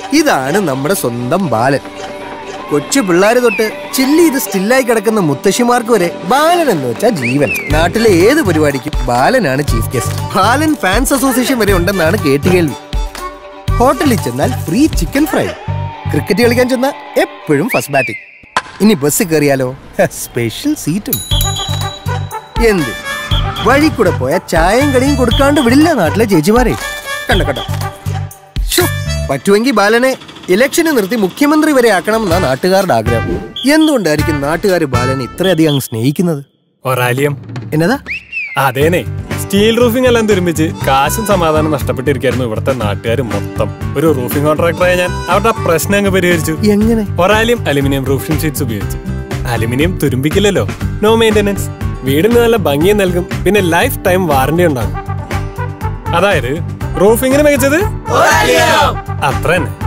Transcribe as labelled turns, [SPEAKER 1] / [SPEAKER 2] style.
[SPEAKER 1] ഇതാണ് നമ്മുടെ സ്വന്തം ബാലൻ കൊച്ചു പിള്ളേര് തൊട്ട് ചില്ലി ഇത് സ്റ്റില്ലായി കിടക്കുന്ന മുത്തശ്ശിമാർക്ക് വരെ ബാലൻ എന്ന് വെച്ചാൽ ജീവൻ നാട്ടിലെ ഏത് പരിപാടിക്കും ബാലനാണ് chief guest Balan fans association വരെ ഉണ്ടെന്നാണ് കേട്ടുകേൾവി ഹോട്ടലിൽ ചെന്നാൽ ഫ്രീ ചിക്കൻ ഫ്രൈ ക്രിക്കറ്റ് കളിക്കാൻ ചെന്നാൽ എപ്പോഴും ഫസ്റ്റ് ബാറ്റിംഗ് ഇനി ബസ് കയറിയാലോ സ്പെഷ്യൽ സീറ്റും എന്ത് വഴി കൂടെ പോയ ചായയും കടിയും കൊടുക്കാണ്ട് വിടില്ല നാട്ടിലെ ചേച്ചിമാരെ കണ്ട കണ്ട ശ്ശോ, പറ്റുമെങ്കിൽ ബാലനെ ഇലക്ഷന് നിർത്തി മുഖ്യമന്ത്രി വരെ ആക്കണം എന്നാ നാട്ടുകാരുടെ ആഗ്രഹം എന്തുകൊണ്ടായിരിക്കും നാട്ടുകാർ ബാലനെ ഇത്രയധികം അങ്ങ് സ്നേഹിക്കുന്നത്
[SPEAKER 2] ഒറാലിയം
[SPEAKER 1] എന്നതാ
[SPEAKER 2] അതേനെ സ്റ്റീൽ റൂഫിംഗ് എല്ലാം തുരുമ്പിച്ച് കാശും സമാധാനം നഷ്ടപ്പെട്ടിരിക്കായിരുന്നു ഇവിടുത്തെ നാട്ടുകാർ മൊത്തം ഒരു റൂഫിംഗ് കോൺട്രാക്ടറായ ഞാൻ അവരുടെ ആ പ്രശ്നം അങ്ങ് പരിഹരിച്ചു
[SPEAKER 1] എങ്ങനെ
[SPEAKER 2] ഒറാലിയം അലുമിനിയം റൂഫിംഗ് ഷീറ്റ്സ് ഉപയോഗിച്ച് അലുമിനിയം തുരുമ്പിക്കില്ലല്ലോ നോ മെയിൻ്റെനൻസ് വീടിന് നല്ല ഭംഗിയും നൽകും പിന്നെ ലൈഫ് ടൈം വാറണ്ടി ഉണ്ടാകും അതായത് റൂഫിങ്ങിന് മികച്ചത് അത്ര തന്നെ